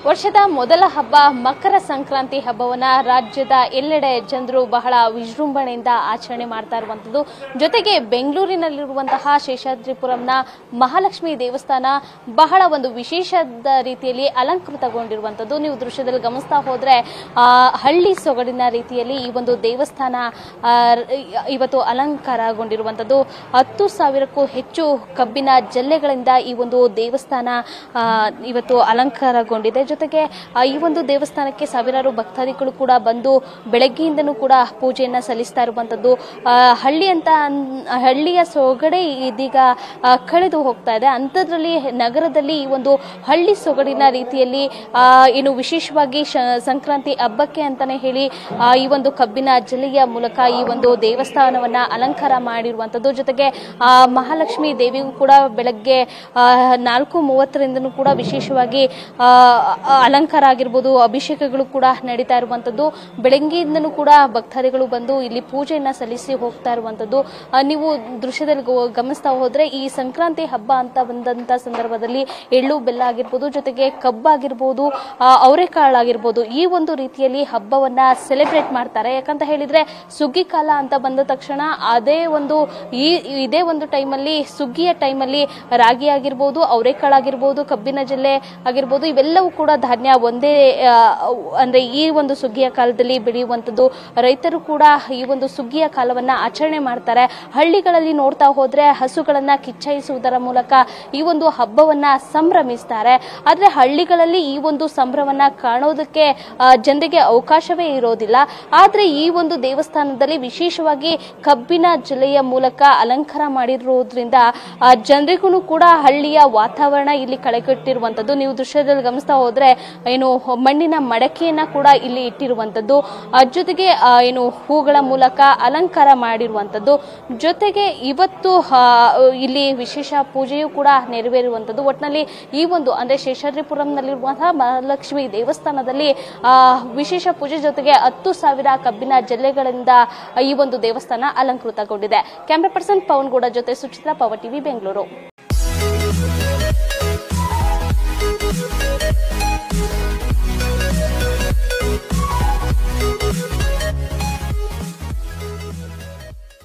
ವರ್ಷದ ಮೊದಲ ಹಬ್ಬ ಮಕರ ಸಂಕ್ರಾಂತಿ ಹಬ್ಬವನ್ನ ರಾಜ್ಯದ ಎಲ್ಲೆಡೆ ಜನರು ಬಹಳ ವಿಜೃಂಭಣೆಯಿಂದ ಆಚರಣೆ ಮಾಡ್ತಾ ಇರುವಂತದ್ದು ಜೊತೆಗೆ ಬೆಂಗಳೂರಿನಲ್ಲಿರುವಂತಹ ಶೇಷಾದ್ರಿಪುರಂನ ಮಹಾಲಕ್ಷ್ಮಿ ದೇವಸ್ಥಾನ ಬಹಳ ಒಂದು ವಿಶೇಷದ ರೀತಿಯಲ್ಲಿ ಅಲಂಕೃತಗೊಂಡಿರುವಂತದ್ದು ನೀವು ದೃಶ್ಯದಲ್ಲಿ ಗಮನಿಸ್ತಾ ಹೋದ್ರೆ ಆ, ಹಳ್ಳಿ ಸೊಗಡಿನ ರೀತಿಯಲ್ಲಿ ಈ ಒಂದು ದೇವಸ್ಥಾನ ಆ, ಇವತ್ತು ಅಲಂಕಾರಗೊಂಡಿರುವಂತದ್ದು ಹತ್ತು ಸಾವಿರಕ್ಕೂ ಹೆಚ್ಚು ಕಬ್ಬಿನ ಜಲ್ಲೆಗಳಿಂದ ಈ ಒಂದು ದೇವಸ್ಥಾನ ಆ, ಇವತ್ತು ಅಲಂಕಾರಗೊಂಡಿದೆ ಜೊತೆಗೆ ಆ, ಈ ಒಂದು ದೇವಸ್ಥಾನಕ್ಕೆ ಸಾವಿರಾರು ಭಕ್ತಾದಿಗಳು ಕೂಡ ಬಂದು ಬೆಳಗ್ಗೆಯಿಂದನೂ ಕೂಡ ಪೂಜೆಯನ್ನ ಸಲ್ಲಿಸ್ತಾ ಇರುವಂತದ್ದು ಆ, ಹಳ್ಳಿ ಅಂತ ಅನ್- ಹಳ್ಳಿಯ ಸೊಗಡೆ ಇದೀಗ ಆ, ಕಳೆದು ಹೋಗ್ತಾ ಇದೆ ಅಂಥದ್ರಲ್ಲಿ ನಗರದಲ್ಲಿ ಈ ಒಂದು ಹಳ್ಳಿ ಸೊಗಡಿನ ರೀತಿಯಲ್ಲಿ ಆ, ಏನು ವಿಶೇಷವಾಗಿ ಶ- ಸಂಕ್ರಾಂತಿ ಹಬ್ಬಕ್ಕೆ ಅಂತಾನೆ ಹೇಳಿ ಆ, ಈ ಒಂದು ಕಬ್ಬಿನ ಜಲ್ಲೆಯ ಮೂಲಕ ಈ ಒಂದು ದೇವಸ್ಥಾನವನ್ನ ಅಲಂಕಾರ ಮಾಡಿರುವಂತದ್ದು ಜೊತೆಗೆ ಆ, ಮಹಾಲಕ್ಷ್ಮಿ ದೇವಿಗೂ ಕೂಡ ಬೆಳಗ್ಗೆ ಆ, ನಾಲ್ಕು ಮೂವತ್ತರಿಂದನೂ ಕೂಡ ವಿಶೇಷವಾಗಿ ಆ, ಆ, ಅಲಂಕಾರ ಆಗಿರ್ಬೋದು ಅಭಿಷೇಕಗಳು ಕೂಡ ನಡೀತಾ ಇರುವಂತದ್ದು ಬೆಳಗ್ಗೆಯಿಂದನೂ ಕೂಡ ಭಕ್ತಾದಿಗಳು ಬಂದು ಇಲ್ಲಿ ಪೂಜೆಯನ್ನ ಸಲ್ಲಿಸಿ ಹೋಗ್ತಾ ಇರುವಂತದ್ದು ಆ, ನೀವು ದೃಶ್ಯದಲ್ಲಿ ಗೊ- ಗಮನಿಸ್ತಾ ಹೋದ್ರೆ ಈ ಸಂಕ್ರಾಂತಿ ಹಬ್ಬ ಅಂತ ಬಂದಂತ ಸಂದರ್ಭದಲ್ಲಿ ಎಳ್ಳು ಬೆಲ್ಲ ಆಗಿರ್ಬೋದು ಜೊತೆಗೆ ಕಬ್ಬಾಗಿರ್ಬೋದು ಆ, ಅವರೆಕಾಳಾಗಿರ್ಬೋದು ಈ ಒಂದು ರೀತಿಯಲ್ಲಿ ಹಬ್ಬವನ್ನ ಸೆಲೆಬ್ರೇಟ್ ಮಾಡ್ತಾರೆ ಯಾಕಂತ ಹೇಳಿದ್ರೆ ಸುಗ್ಗಿ ಕಾಲ ಅಂತ ಬಂದ ತಕ್ಷಣ ಅದೇ ಒಂದು ಈ ಇದೇ ಒಂದು ಟೈಮಲ್ಲಿ ಸುಗ್ಗಿಯ ಟೈಮಲ್ಲಿ ರಾಗಿ ಆಗಿರ್ಬೋದು ಅವರೆಕಾಳಾಗಿರ್ಬೋದು ಕಬ್ಬಿನ ಜಲ್ಲೆ ಆಗಿರ್ಬೋದು ಇವೆಲ್ಲವೂ ಕೂಡ ಧಾನ್ಯ ಒಂದೇ ಆ, ಅಂದ್ರೆ ಈ ಒಂದು ಸುಗ್ಗಿಯ ಕಾಲದಲ್ಲಿ ಬೆಳೆಯುವಂಥದ್ದು ರೈತರು ಕೂಡ ಈ ಒಂದು ಸುಗ್ಗಿಯ ಕಾಲವನ್ನ ಆಚರಣೆ ಮಾಡ್ತಾರೆ ಹಳ್ಳಿಗಳಲ್ಲಿ ನೋಡ್ತಾ ಹೋದ್ರೆ ಹಸುಗಳನ್ನ ಕಿಚ್ಚಯಿಸುವುದರ ಮೂಲಕ ಈ ಒಂದು ಹಬ್ಬವನ್ನ ಸಂಭ್ರಮಿಸ್ತಾರೆ ಆದ್ರೆ ಹಳ್ಳಿಗಳಲ್ಲಿ ಈ ಒಂದು ಸಂಭ್ರಮವನ್ನ ಕಾಣೋದಕ್ಕೆ ಆ, ಜನರಿಗೆ ಅವಕಾಶವೇ ಇರೋದಿಲ್ಲ ಆದ್ರೆ ಈ ಒಂದು ದೇವಸ್ಥಾನದಲ್ಲಿ ವಿಶೇಷವಾಗಿ ಕಬ್ಬಿನ ಜಲೆಯ ಮೂಲಕ ಅಲಂಕಾರ ಮಾಡಿರೋದ್ರಿಂದ ಆ, ಜನರಿಗೂ ಕೂಡ ಹಳ್ಳಿಯ ವಾತಾವರಣ ಇಲ್ಲಿ ಕಳೆಗಟ್ಟಿರುವಂತದ್ದು ನೀವು ದೃಶ್ಯದಲ್ಲಿ ಗಮನಿಸ್ತಾ ಹೋದ್ರೆ ಏನು ಮಣ್ಣಿನ ಮಡಕೆಯನ್ನ ಕೂಡ ಇಲ್ಲಿ ಇಟ್ಟಿರುವಂತದ್ದು ಅದ್ರ ಜೊತೆಗೆ ಆ, ಏನು ಹೂಗಳ ಮೂಲಕ ಅಲಂಕಾರ ಮಾಡಿರುವಂತದ್ದು ಜೊತೆಗೆ ಇವತ್ತು ಆ, ಇಲ್ಲಿ ವಿಶೇಷ ಪೂಜೆಯೂ ಕೂಡ ನೆರವೇರುವಂತದ್ದು ಒಟ್ಟಿನಲ್ಲಿ ಈ ಒಂದು ಅಂದ್ರೆ ಶೇಷಾದ್ರಿಪುರಂನಲ್ಲಿರುವಂತಹ ಮಹಾಲಕ್ಷ್ಮಿ ದೇವಸ್ಥಾನದಲ್ಲಿ ಆ, ವಿಶೇಷ ಪೂಜೆ ಜೊತೆಗೆ ಹತ್ತು ಸಾವಿರ ಕಬ್ಬಿನ ಜಲ್ಲೆಗಳಿಂದ ಈ ಒಂದು ದೇವಸ್ಥಾನ ಅಲಂಕೃತಗೊಂಡಿದೆ ಕ್ಯಾಮ್ರಾ ಪರ್ಸನ್ ಪವನ್ ಗೌಡ ಜೊತೆ ಸುಚಿತ್ರಾ ಪವರ್ ಟಿವಿ ಬೆಂಗಳೂರು